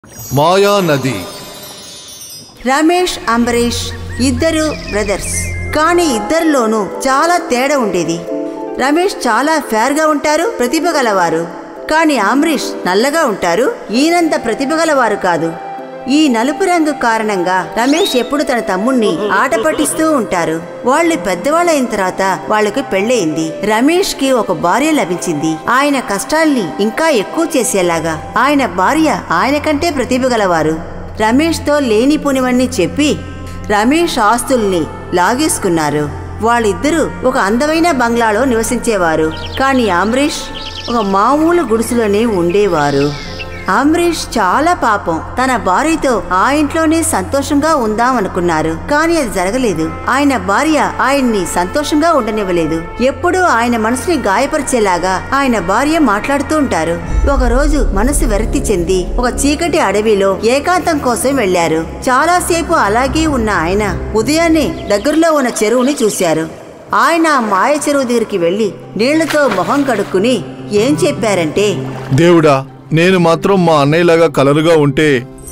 మాయా నది రమేష్ అంబరీష్ ఇద్దరు బ్రదర్స్ కానీ ఇద్దరిలోనూ చాలా తేడా ఉండేది రమేష్ చాలా ఫేర్గా ఉంటారు ప్రతిభ గలవారు కానీ అంబరీష్ నల్లగా ఉంటారు ఈయనంత ప్రతిభ గలవారు కాదు ఈ నలుపు రంగు కారణంగా రమేష్ ఎప్పుడు తన తమ్ముణ్ణి ఆట పట్టిస్తూ ఉంటారు వాళ్ళు పెద్దవాళ్ళైన తర్వాత వాళ్లకు పెళ్ళయింది రమేష్ కి ఒక భార్య లభించింది ఆయన కష్టాల్ని ఇంకా ఎక్కువ చేసేలాగా ఆయన భార్య ఆయన కంటే ప్రతిభ గలవారు రమేష్తో లేనిపోనివన్నీ చెప్పి రమేష్ ఆస్తుల్ని లాగేసుకున్నారు వాళ్ళిద్దరూ ఒక అందమైన బంగ్లాలో నివసించేవారు కానీ అంబరీష్ ఒక మామూలు గుడిసెలోనే ఉండేవారు అంబరీష్ చాలా పాపం తన భార్యతో ఆ ఇంట్లోనే సంతోషంగా ఉందాం అనుకున్నారు కానీ అది జరగలేదు ఆయన భార్య ఆయన్ని సంతోషంగా ఉండనివ్వలేదు ఎప్పుడూ ఆయన మనసుని గాయపరిచేలాగా ఆయన భార్య మాట్లాడుతూ ఉంటారు ఒకరోజు మనసు వెరతి చెంది ఒక చీకటి అడవిలో ఏకాంతం కోసం వెళ్లారు చాలాసేపు అలాగే ఉన్న ఆయన ఉదయాన్నే దగ్గరలో ఉన్న చెరువుని చూశారు ఆయన ఆ మాయ చెరువు దగ్గరికి వెళ్లి నీళ్లతో మొహం కడుక్కుని ఏం చెప్పారంటే దేవుడా నేను మాత్రం మా అన్నయ్యలాగా కలరుగా ఉంటే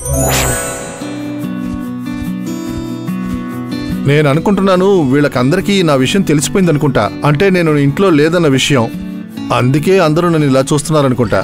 నేను అనుకుంటున్నాను వీళ్ళకందరికీ నా విషయం తెలిసిపోయింది అనుకుంటా అంటే నేను ఇంట్లో లేదన్న విషయం అందుకే అందరూ నన్ను ఇలా చూస్తున్నారనుకుంటా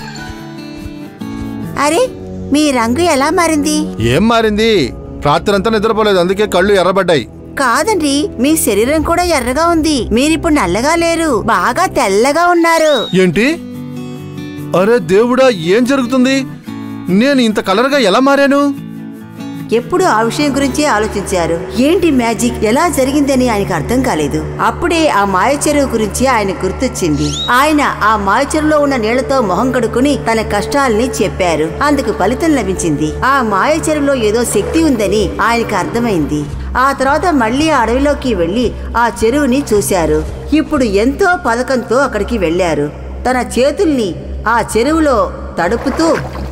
అరే మీ రంగు ఎలా మారింది ఏం మారింది రాత్రంతా నిద్రపోలేదు అందుకే కళ్ళు ఎర్రబడ్డాయి కాదండి మీ శరీరం కూడా ఎర్రగా ఉంది మీరిప్పుడు నల్లగా లేరు బాగా తెల్లగా ఉన్నారు ఏంటి అరే దేవుడా ఏం జరుగుతుంది నేను ఇంత కలర్గా ఎలా మారాను ఎప్పుడు ఆ విషయం గురించే ఆలోచించారు ఏంటి మ్యాజిక్ ఎలా జరిగిందని ఆయనకు అర్థం కాలేదు అప్పుడే ఆ మాయ చెరువు గురించి ఆయన గుర్తొచ్చింది ఆయన ఆ మాయ చెరువులో ఉన్న నీళ్లతో మొహం కడుక్కుని తన కష్టాల్ని చెప్పారు అందుకు ఫలితం లభించింది ఆ మాయ చెరువులో ఏదో శక్తి ఉందని ఆయనకు అర్థమైంది ఆ తర్వాత మళ్ళీ ఆ అడవిలోకి వెళ్లి ఆ చెరువుని చూశారు ఇప్పుడు ఎంతో పథకంతో అక్కడికి వెళ్లారు తన చేతుల్ని ఆ చెరువులో తడుపుతూ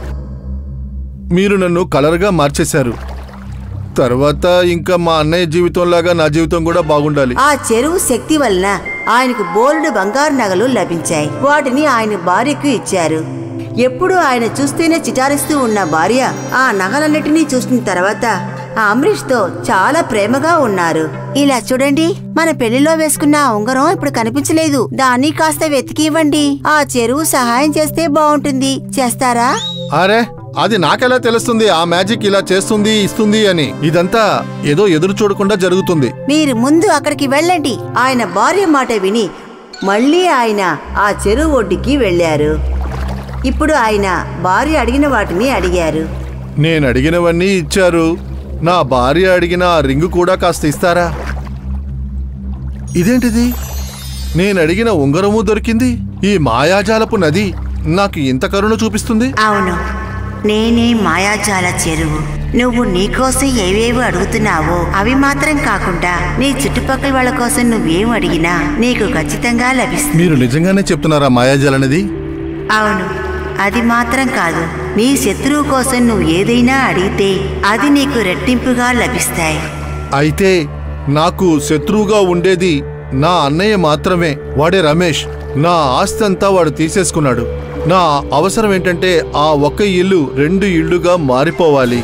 మీరు నన్ను కలర్గా మార్చేశారు తర్వాత ఇంకా మా అన్నయ్య జీవితంలాగా నా జీవితం కూడా బాగుండాలి ఆ చెరువు శక్తి వలన ఆయనకు బోలెడు బంగారు నగలు లభించాయి వాటిని ఆయన భార్యకు ఇచ్చారు ఎప్పుడు ఆయన చూస్తేనే చిటారిస్తూ ఉన్న భార్య ఆ నగలన్నిటినీ చూసిన తర్వాత ఆ అమరీష్తో చాలా ప్రేమగా ఉన్నారు ఇలా చూడండి మన పెళ్లిలో వేసుకున్న ఆ ఉంగరం ఇప్పుడు కనిపించలేదు దాన్ని కాస్త వెతికి ఇవ్వండి ఆ చెరువు సహాయం చేస్తే బాగుంటుంది చేస్తారా అరే అది నాకెలా తెలుస్తుంది ఆ మ్యాజిక్ ఇలా చేస్తుంది ఇస్తుంది అని ఇదంతా ఏదో ఎదురు చూడకుండా జరుగుతుంది మీరు ముందు అక్కడికి వెళ్ళండి ఆయన భార్య మాట విని మళ్ళీ ఆయన ఆ చెరువు ఒడ్డుకి వెళ్ళారు ఇప్పుడు ఆయన భార్య అడిగిన వాటిని అడిగారు నేను అడిగినవన్నీ ఇచ్చారు నా భార్య అడిగిన ఆ రింగు కూడా కాస్త ఇస్తారా ఇదేంటిది నేను అడిగిన ఉంగరము దొరికింది ఈ మాయాజాలపు నది నాకు ఇంత కరుణ చూపిస్తుంది అవును నేనే మాయాజాల చెరువు నువ్వు నీకోసం ఏవేవి అడుగుతున్నావో అవి మాత్రం కాకుండా నీ చుట్టుపక్కల వాళ్ళ కోసం నువ్వేం అడిగినా నీకు ఖచ్చితంగా లభిస్తుంది మీరు నిజంగానే చెప్తున్నారా మాయాజాల నది అవును అది మాత్రం కాదు నీ శత్రువు కోసం నువ్వు ఏదైనా అడిగితే అది నీకు రెట్టింపుగా లభిస్తాయి అయితే నాకు శత్రువుగా ఉండేది నా అన్నయ్య మాత్రమే వాడే రమేష్ నా ఆస్తి అంతా వాడు తీసేసుకున్నాడు నా అవసరం ఏంటంటే ఆ ఒక్క ఇల్లు రెండు ఇళ్లుగా మారిపోవాలి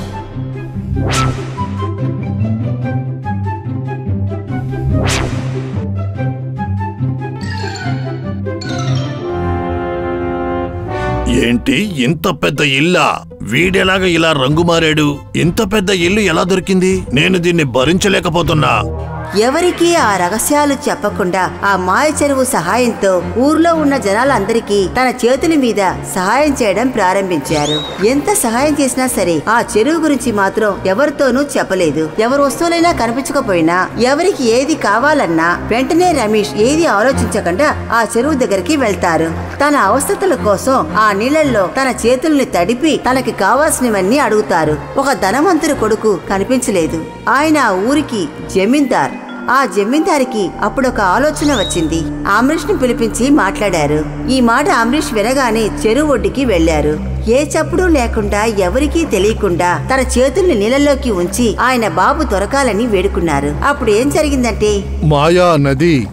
ఏంటి ఇంత పెద్ద ఇల్లా వీడెలాగా ఇలా రంగు మారాడు ఇంత పెద్ద ఇల్లు ఎలా దొరికింది నేను దీన్ని భరించలేకపోతున్నా ఎవరికీ ఆ రహస్యాలు చెప్పకుండా ఆ మాయ చెరువు సహాయంతో ఊర్లో ఉన్న జనాలందరికీ తన చేతుల మీద సహాయం చేయడం ప్రారంభించారు ఎంత సహాయం చేసినా సరే ఆ చెరువు గురించి మాత్రం ఎవరితోనూ చెప్పలేదు ఎవరి వస్తువులైనా కనిపించకపోయినా ఎవరికి ఏది కావాలన్నా వెంటనే రమేష్ ఏది ఆలోచించకుండా ఆ చెరువు దగ్గరికి వెళ్తారు తన అవస్థతల కోసం ఆ నీళ్ళల్లో తన చేతుల్ని తడిపి తనకి కావాల్సినవన్నీ అడుగుతారు ఒక ధనవంతుడి కొడుకు కనిపించలేదు ఆయన ఆ ఊరికి జమీందార్ ఆ జమీందారికి అప్పుడొక ఆలోచన వచ్చింది అమరీష్ ని పిలిపించి మాట్లాడారు ఈ మాట అమరీష్ వినగానే చెరువు ఒడ్డుకి వెళ్లారు ఏ చప్పుడు లేకుండా ఎవరికీ తెలియకుండా తన చేతుల్ని నీళ్ళలోకి ఉంచి ఆయన బాబు దొరకాలని వేడుకున్నారు అప్పుడు ఏం జరిగిందంటే మాయా నది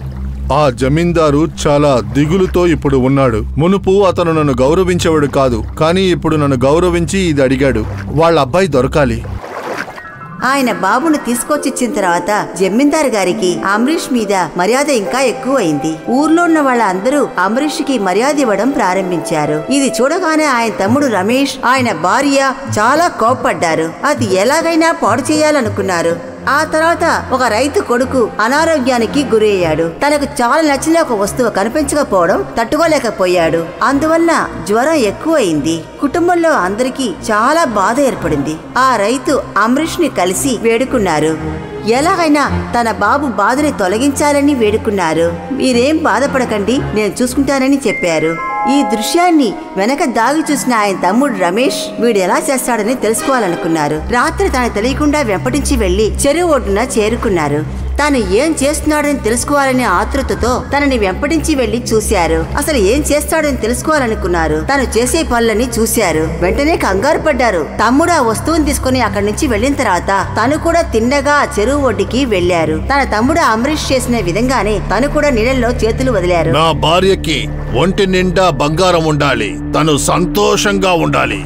ఆ జమీందారు చాలా దిగులుతో ఇప్పుడు ఉన్నాడు మునుపు అతను నన్ను గౌరవించేవాడు కాదు కానీ ఇప్పుడు నన్ను గౌరవించి ఇది అడిగాడు వాళ్ళ అబ్బాయి దొరకాలి ఆయన బాబును తీసుకొచ్చి ఇచ్చిన తర్వాత జమీందారు గారికి అంబరీష్ మీద మర్యాద ఇంకా ఎక్కువైంది ఊర్లో ఉన్న వాళ్ళందరూ అంబరీష్ కి మర్యాద ఇవ్వడం ప్రారంభించారు ఇది చూడగానే ఆయన తమ్ముడు రమేష్ ఆయన భార్య చాలా కోప్పడ్డారు అది ఎలాగైనా పాడు చేయాలనుకున్నారు ఆ తర్వాత ఒక రైతు కొడుకు అనారోగ్యానికి గురయ్యాడు తనకు చాలా నచ్చిన ఒక వస్తువు కనిపించకపోవడం తట్టుకోలేకపోయాడు అందువల్ల జ్వరం ఎక్కువైంది కుటుంబంలో అందరికీ చాలా బాధ ఏర్పడింది ఆ రైతు అంబరీష్ ని కలిసి వేడుకున్నారు ఎలాగైనా తన బాబు బాధని తొలగించాలని వేడుకున్నారు మీరేం బాధపడకండి నేను చూసుకుంటానని చెప్పారు ఈ దృశ్యాన్ని వెనక దాగి చూసిన ఆయన తమ్ముడు రమేష్ వీడు ఎలా చేస్తాడని తెలుసుకోవాలనుకున్నారు రాత్రి తాను తెలియకుండా వెంపటించి వెళ్లి చెరువు ఒడ్డున చేరుకున్నారు తాను ఏం చేస్తున్నాడని తెలుసుకోవాలనే ఆతృతతో తనని వెంపటించి వెళ్లి చూశారు అసలు ఏం చేస్తాడని తెలుసుకోవాలనుకున్నారు తను చేసే పనులని చూశారు వెంటనే కంగారు పడ్డారు తమ్ముడు ఆ వస్తువుని తీసుకుని అక్కడి నుంచి వెళ్లిన తర్వాత తను కూడా తిన్నగా ఆ చెరువు ఒడ్డుకి వెళ్లారు తన తమ్ముడు అంబరీష్ చేసిన విధంగానే తను కూడా నీళ్ళల్లో చేతులు వదిలారు నా భార్యకి ఒంటి నిండా బంగారం ఉండాలి తను సంతోషంగా ఉండాలి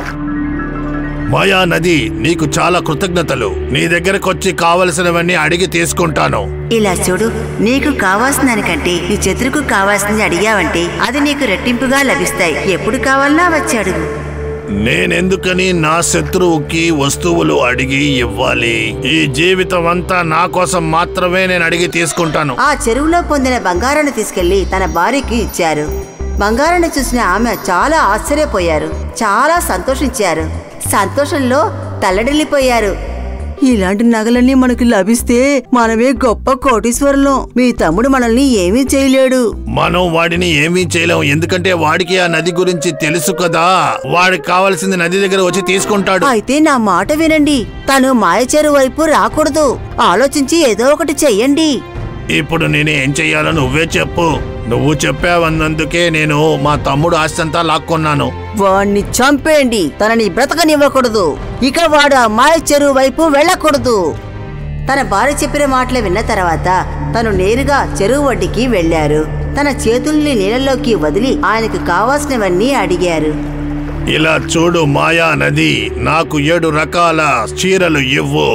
మాయా నది నీకు చాలా కృతజ్ఞతలు నీ దగ్గరకొచ్చి కావలసినవన్నీ అడిగి తీసుకుంటాను ఇలా చూడు నీకు కావాల్సిన దానికంటే నీ శత్రుకు కావాల్సింది అడిగావంటే అది నీకు రెట్టింపుగా లభిస్తాయి ఎప్పుడు కావాలన్నా వచ్చి అడుగు నేనెందుకని నా శత్రువుకి వస్తువులు అడిగి ఇవ్వాలి ఈ జీవితం అంతా నా కోసం మాత్రమే నేను అడిగి తీసుకుంటాను ఆ చెరువులో పొందిన బంగారాన్ని తీసుకెళ్లి తన భార్యకి ఇచ్చారు బంగారాన్ని చూసిన ఆమె చాలా ఆశ్చర్యపోయారు చాలా సంతోషించారు సంతోషంలో తల్లడిల్లిపోయారు ఇలాంటి నగలన్నీ మనకి లభిస్తే మనమే గొప్ప కోటీశ్వరులం మీ తమ్ముడు మనల్ని ఏమీ చేయలేడు మనం వాడిని ఏమీ చేయలేం ఎందుకంటే వాడికి ఆ నది గురించి తెలుసు కదా వాడికి కావాల్సింది నది దగ్గర వచ్చి తీసుకుంటాడు అయితే నా మాట వినండి తను మాయచేరు వైపు రాకూడదు ఆలోచించి ఏదో ఒకటి చెయ్యండి ఇప్పుడు నేను ఏం చెయ్యాలో నువ్వే చెప్పు నువ్వు చెప్పావన్నందుకే నేను మా తమ్ముడు ఆస్తి అంతా లాక్కున్నాను వాణ్ణి చంపేయండి తనని బ్రతకనివ్వకూడదు ఇక వాడు ఆ మాయ చెరువు వైపు వెళ్ళకూడదు తన భార్య చెప్పిన మాటలు విన్న తర్వాత తను నేరుగా చెరువు ఒడ్డుకి వెళ్లారు తన చేతుల్ని నీళ్ళలోకి వదిలి ఆయనకు కావాల్సినవన్నీ అడిగారు ఇలా చూడు మాయా నది నాకు ఏడు రకాల చీరలు ఇవ్వు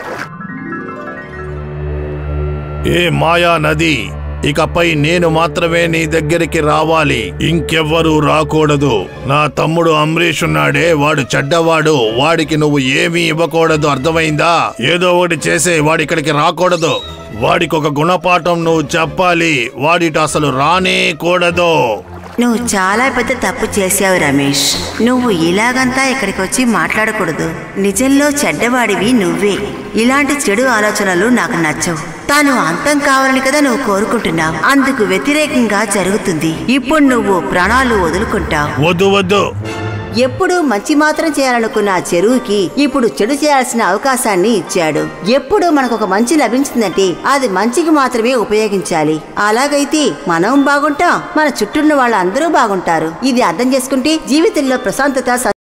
ఏ మాయా నది ఇకపై నేను మాత్రమే నీ దగ్గరికి రావాలి ఇంకెవ్వరూ రాకూడదు నా తమ్ముడు అంబరీష్ ఉన్నాడే వాడు చెడ్డవాడు వాడికి నువ్వు ఏమీ ఇవ్వకూడదు అర్థమైందా ఏదో ఒకటి చేసే వాడి ఇక్కడికి రాకూడదు వాడికి ఒక గుణపాఠం నువ్వు చెప్పాలి వాడిట అసలు రానే కూడదు నువ్వు చాలా పెద్ద తప్పు చేశావు రమేష్ నువ్వు ఇలాగంతా ఇక్కడికి వచ్చి మాట్లాడకూడదు నిజంలో చెడ్డవాడివి నువ్వే ఇలాంటి చెడు ఆలోచనలు నాకు నచ్చవు తాను అంతం కావాలని కదా నువ్వు కోరుకుంటున్నావు అందుకు వ్యతిరేకంగా జరుగుతుంది ఇప్పుడు నువ్వు ప్రాణాలు వదులుకుంటావు వద్దు వద్దు ఎప్పుడు మంచి మాత్రం చేయాలనుకున్న ఆ చెరువుకి ఇప్పుడు చెడు చేయాల్సిన అవకాశాన్ని ఇచ్చాడు ఎప్పుడు మనకు ఒక మంచి లభించిందంటే అది మంచికి మాత్రమే ఉపయోగించాలి అలాగైతే మనం బాగుంటాం మన చుట్టూన్న వాళ్ళందరూ బాగుంటారు ఇది అర్థం చేసుకుంటే జీవితంలో ప్రశాంతత